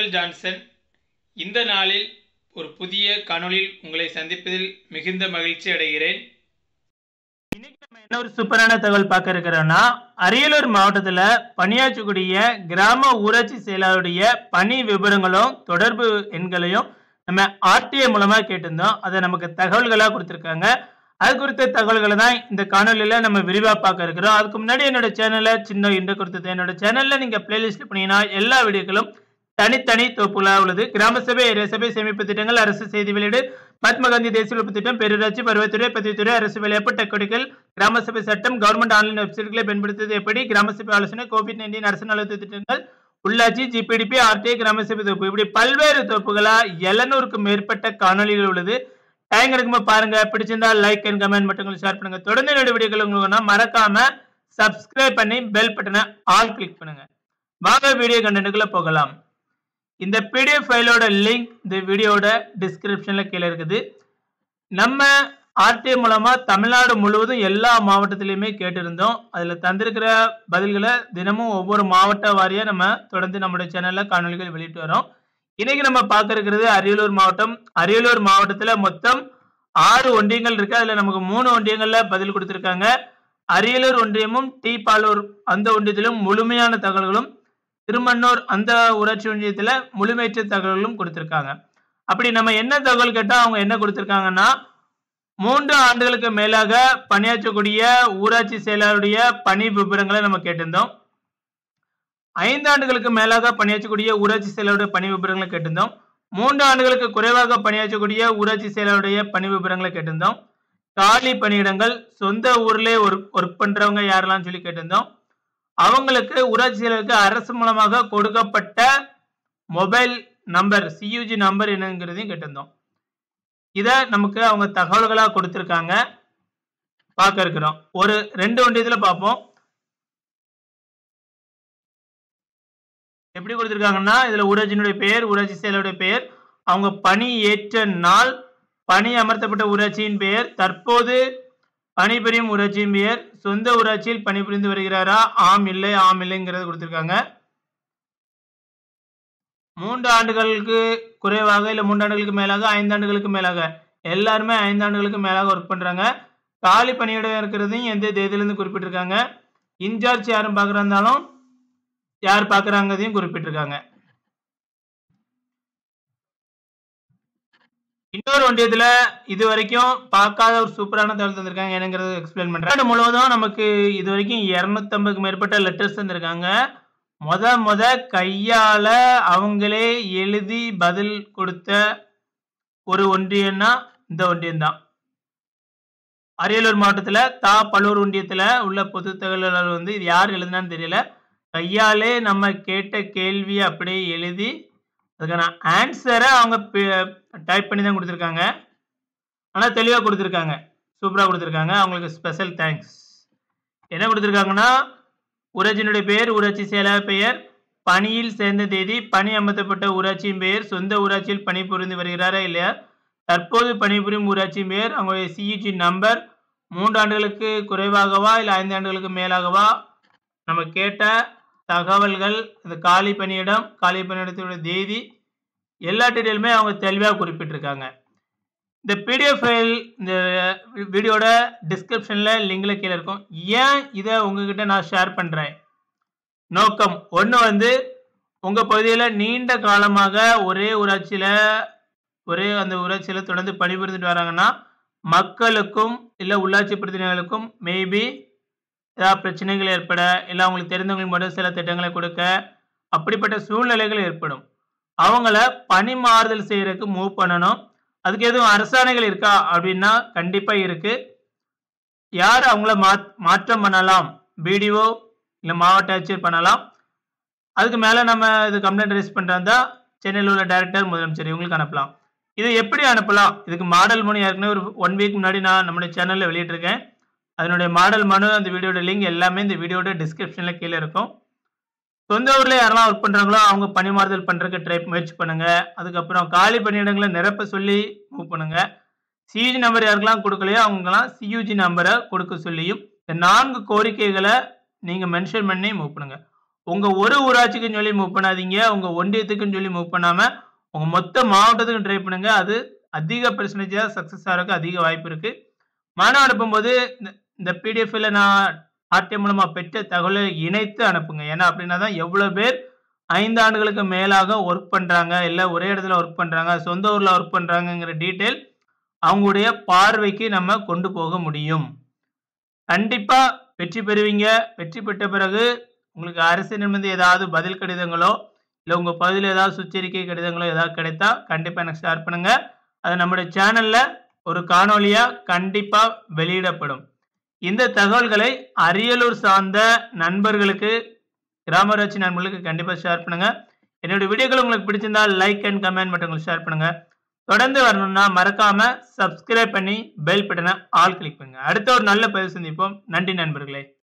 Michael Johnson இந்த நாளில் ஒரு புதிய காணொளியில் உங்களை சந்திப்பதில் மிகுந்த மகிழ்ச்சி அடைகிறேன் இன்னைக்கு நம்ம என்ன ஒரு சூப்பரான தகவல் பார்க்க இருக்கிறோம்னா அரியலூர் மாவட்டத்தில் பணியாற்றக்கூடிய கிராம ஊராட்சி செயலாளருடைய பணி விவரங்களும் தொடர்பு எண்களையும் நம்ம ஆர்டிஐ மூலமா கேட்டிருந்தோம் அதை நமக்கு தகவல்களாக கொடுத்துருக்காங்க அது குறித்த தகவல்களை தான் இந்த காணொலியில நம்ம விரிவாக பார்க்க இருக்கிறோம் அதுக்கு முன்னாடி என்னோட சேனலை சின்ன இன்று கொடுத்தது என்னோட சேனல்ல நீங்க பிளேலிஸ்ட் பண்ணீங்கன்னா எல்லா வீடியோக்களும் தனித்தனி தொகுப்புகளாக உள்ளது கிராம சபை ஏரியா சபை சேமிப்பு திட்டங்கள் அரசு செய்தி வெளியீடு மகாத்மா காந்தி தேசிய உழைப்பு திட்டம் பேரூராட்சி பருவத்துறை பதிவுத்துறை அரசு வேலைவாய்ப்பு டெக்கடிக்கல் கிராம சபை சட்டம் கவர்மெண்ட் ஆன்லைன் வெப்சைட்களை பயன்படுத்துவது எப்படி கிராம சபை ஆலோசனை கோவிட் நைன்டீன் அரசு நலத்து திட்டங்கள் உள்ளாட்சி ஜிபிடிபி ஆர்டிஐ கிராம சபை தொகுப்பு இப்படி பல்வேறு தொகுப்புகளா எழுநூறுக்கும் மேற்பட்ட காணொலிகள் உள்ளது டைம் கிடைக்கும்போது பாருங்க பிடிச்சிருந்தா லைக் அண்ட் கமெண்ட் மட்டும் ஷேர் பண்ணுங்க தொடர்ந்து என்னோட வீடியோக்கள் உங்களுக்கு மறக்காம சப்ஸ்கிரைப் பண்ணி பெல் பட்டனை ஆல் கிளிக் பண்ணுங்க வாங்க வீடியோ கண்டென்ட்டுக்குள்ள போகலாம் இந்த பிடிஎஃப் ஃபைலோட லிங்க் இந்த வீடியோட டிஸ்கிரிப்ஷன்ல கீழே இருக்குது நம்ம ஆர்டிஐ மூலமா தமிழ்நாடு முழுவதும் எல்லா மாவட்டத்திலையுமே கேட்டிருந்தோம் அதுல தந்திருக்கிற பதில்களை தினமும் ஒவ்வொரு மாவட்ட வாரியா நம்ம தொடர்ந்து நம்மளுடைய சேனல்ல காணொலிகள் வெளியிட்டு வரோம் இன்னைக்கு நம்ம பார்க்க இருக்கிறது அரியலூர் மாவட்டம் அரியலூர் மாவட்டத்துல மொத்தம் ஆறு ஒன்றியங்கள் இருக்கு அதுல நமக்கு மூணு ஒன்றியங்கள்ல பதில் கொடுத்திருக்காங்க அரியலூர் ஒன்றியமும் டி பாலூர் அந்த ஒன்றியத்திலும் முழுமையான தகவல்களும் திருமண்ணூர் அந்த ஊராட்சி ஒன்றியத்துல முழுமையற்ற தகவல்களும் கொடுத்திருக்காங்க அப்படி நம்ம என்ன தகவல் கேட்டா அவங்க என்ன கொடுத்திருக்காங்கன்னா மூன்று ஆண்டுகளுக்கு மேலாக பணியாற்றக்கூடிய ஊராட்சி செயலாளருடைய பணி விவரங்களை நம்ம கேட்டிருந்தோம் ஐந்து ஆண்டுகளுக்கு மேலாக பணியாற்றக்கூடிய ஊராட்சி செயலாளருடைய பணி விவரங்களை கேட்டிருந்தோம் மூன்று ஆண்டுகளுக்கு குறைவாக பணியாற்றக்கூடிய ஊராட்சி செயலாளருடைய பணி விவரங்களை கேட்டிருந்தோம் காலி பணியிடங்கள் சொந்த ஊர்லயே ஒர்க் ஒர்க் பண்றவங்க யாரெல்லாம் சொல்லி கேட்டிருந்தோம் அவங்களுக்கு ஊராட்சி செயலருக்கு அரசு மூலமாக கொடுக்கப்பட்ட மொபைல் நம்பர் சியூஜி நம்பர் என்னங்கிறதையும் கேட்டிருந்தோம் இதை நமக்கு அவங்க தகவல்களாக கொடுத்துருக்காங்க பார்க்க இருக்கிறோம் ஒரு ரெண்டு ஒன்றியத்தில் பார்ப்போம் எப்படி கொடுத்துருக்காங்கன்னா இதில் ஊராட்சியினுடைய பெயர் ஊராட்சி செயலருடைய பெயர் அவங்க பணி ஏற்ற நாள் பணி அமர்த்தப்பட்ட ஊராட்சியின் பெயர் தற்போது பணிபுரியும் ஊராட்சியின் பெயர் சொந்த ஊராட்சியில் பணிபுரிந்து வருகிறாரா ஆம் இல்லை ஆம் இல்லைங்கிறத கொடுத்துருக்காங்க மூன்று ஆண்டுகளுக்கு குறைவாக இல்லை மூன்று ஆண்டுகளுக்கு மேலாக ஐந்து ஆண்டுகளுக்கு மேலாக எல்லாருமே ஐந்து ஆண்டுகளுக்கு மேலாக ஒர்க் பண்ணுறாங்க காலி பணியிடம் இருக்கிறதையும் எந்த தேதியிலேருந்து குறிப்பிட்டிருக்காங்க இன்சார்ஜ் யாரும் பார்க்குறாந்தாலும் யார் பார்க்குறாங்கதையும் குறிப்பிட்டிருக்காங்க இன்னொரு ஒன்றியத்துல இது வரைக்கும் பார்க்காத ஒரு சூப்பரான தகவல் தந்திருக்காங்க என்னங்கிறது எக்ஸ்பிளைன் பண்றேன் நாடு முழுவதும் நமக்கு இது வரைக்கும் இருநூத்தம்பதுக்கு மேற்பட்ட லெட்டர்ஸ் தந்திருக்காங்க முத முத கையால அவங்களே எழுதி பதில் கொடுத்த ஒரு ஒன்றியம்னா இந்த ஒன்றியம் தான் அரியலூர் மாவட்டத்துல தா பல்லூர் ஒன்றியத்துல உள்ள பொது தகவலாளர் வந்து இது யார் எழுதுனான்னு தெரியல கையாலே நம்ம கேட்ட கேள்வியை அப்படியே எழுதி அதுக்கான ஆன்சரை அவங்க டைப் பண்ணி தான் கொடுத்துருக்காங்க ஆனால் தெளிவாக கொடுத்துருக்காங்க சூப்பராக கொடுத்துருக்காங்க அவங்களுக்கு ஸ்பெஷல் தேங்க்ஸ் என்ன கொடுத்துருக்காங்கன்னா ஊராட்சியினுடைய பெயர் ஊராட்சி செயலாளர் பெயர் பணியில் சேர்ந்த தேதி பணி அமர்த்தப்பட்ட ஊராட்சியின் பெயர் சொந்த ஊராட்சியில் பணிபுரிந்து வருகிறாரா இல்லையா தற்போது பணிபுரியும் ஊராட்சியின் பெயர் அவங்களுடைய சிஇஜி நம்பர் மூன்று ஆண்டுகளுக்கு குறைவாகவா இல்லை ஐந்து ஆண்டுகளுக்கு மேலாகவா நம்ம கேட்ட தகவல்கள் இந்த காலி பணியிடம் காலி பணியிடத்தோட தேதி எல்லா டீட்டெயிலுமே அவங்க தெளிவாக குறிப்பிட்டிருக்காங்க இந்த பிடிஎஃப் ஃபைல் இந்த வீடியோட டிஸ்கிரிப்ஷனில் லிங்கில் கீழே இருக்கும் ஏன் இதை உங்ககிட்ட நான் ஷேர் பண்ணுறேன் நோக்கம் ஒன்று வந்து உங்கள் பகுதியில் நீண்ட காலமாக ஒரே ஊராட்சியில் ஒரே அந்த ஊராட்சியில் தொடர்ந்து பணிபுரிந்துட்டு வராங்கன்னா மக்களுக்கும் இல்லை உள்ளாட்சி பிரதிநிதிகளுக்கும் மேபி ஏதாவது பிரச்சனைகள் ஏற்பட இல்லை அவங்களுக்கு தெரிந்தவங்களுக்கு மட்டும் சில திட்டங்களை கொடுக்க அப்படிப்பட்ட சூழ்நிலைகள் ஏற்படும் அவங்கள பணி மாறுதல் செய்யறதுக்கு மூவ் பண்ணணும் அதுக்கு எதுவும் அரசாணைகள் இருக்கா அப்படின்னா கண்டிப்பாக இருக்கு யார் அவங்கள மா மாற்றம் பண்ணலாம் பிடிஓ இல்லை மாவட்ட ஆட்சியர் பண்ணலாம் அதுக்கு மேலே நம்ம இது கம்ப்ளைண்ட் ரைஸ் பண்ணுறதா சென்னையில் உள்ள டைரக்டர் முதலமைச்சர் இவங்களுக்கு அனுப்பலாம் இது எப்படி அனுப்பலாம் இதுக்கு மாடல் மனு ஏற்கனவே ஒரு ஒன் வீக் முன்னாடி நான் நம்மளுடைய சேனலில் வெளியிட்டிருக்கேன் அதனுடைய மாடல் மனு அந்த வீடியோட லிங்க் எல்லாமே இந்த வீடியோட டிஸ்கிரிப்ஷனில் கீழே இருக்கும் சொந்த ஊரில் யாரெல்லாம் ஒர்க் பண்ணுறாங்களோ அவங்க பணிமாறுதல் பண்ணுறதுக்கு ட்ரை முயற்சி பண்ணுங்க அதுக்கப்புறம் காலி பணியிடங்களை நிரப்ப சொல்லி மூவ் பண்ணுங்க சியூஜி நம்பர் யாருக்கெல்லாம் கொடுக்கலையோ அவங்கெல்லாம் சியூஜி நம்பரை கொடுக்க சொல்லியும் இந்த நான்கு கோரிக்கைகளை நீங்கள் மென்ஷன் பண்ணி மூவ் பண்ணுங்க உங்க ஒரு ஊராட்சிக்குன்னு சொல்லி மூவ் பண்ணாதீங்க உங்க ஒன்றியத்துக்குன்னு சொல்லி மூவ் பண்ணாம உங்க மொத்த மாவட்டத்துக்கும் ட்ரை பண்ணுங்க அது அதிக பெர்சன்டேஜா சக்சஸ் ஆகிறதுக்கு அதிக வாய்ப்பு இருக்கு மனம் அனுப்பும்போது இந்த- இந்த பிடிஎஃப்ல நான் ஆர்டிஎம் மூலமா பெற்ற தகவலை இணைத்து அனுப்புங்க ஏன்னா அப்படின்னா தான் எவ்வளவு பேர் ஐந்து ஆண்டுகளுக்கு மேலாக ஒர்க் பண்றாங்க இல்ல ஒரே இடத்துல ஒர்க் பண்றாங்க சொந்த ஊர்ல ஒர்க் பண்றாங்கங்கிற டீட்டெயில் அவங்களுடைய பார்வைக்கு நம்ம கொண்டு போக முடியும் கண்டிப்பா வெற்றி பெறுவீங்க வெற்றி பெற்ற பிறகு உங்களுக்கு அரசிடமிருந்து ஏதாவது பதில் கடிதங்களோ இல்லை உங்க பகுதியில் ஏதாவது சுச்சரிக்கை கடிதங்களோ ஏதாவது கிடைத்தா கண்டிப்பா எனக்கு ஷேர் பண்ணுங்க அது நம்முடைய சேனல்ல ஒரு காணொளியா கண்டிப்பா வெளியிடப்படும் இந்த தகவல்களை அரியலூர் சார்ந்த நண்பர்களுக்கு கிராமராட்சி நண்பர்களுக்கு கண்டிப்பா ஷேர் பண்ணுங்க என்னுடைய வீடியோக்கள் உங்களுக்கு பிடிச்சிருந்தா லைக் அண்ட் கமெண்ட் மட்டும் உங்களுக்கு ஷேர் பண்ணுங்க தொடர்ந்து வரணும்னா மறக்காம சப்ஸ்கிரைப் பண்ணி பெல் பட்டனை ஆல் கிளிக் பண்ணுங்க அடுத்த ஒரு நல்ல பதிவு சந்திப்போம் நன்றி நண்பர்களே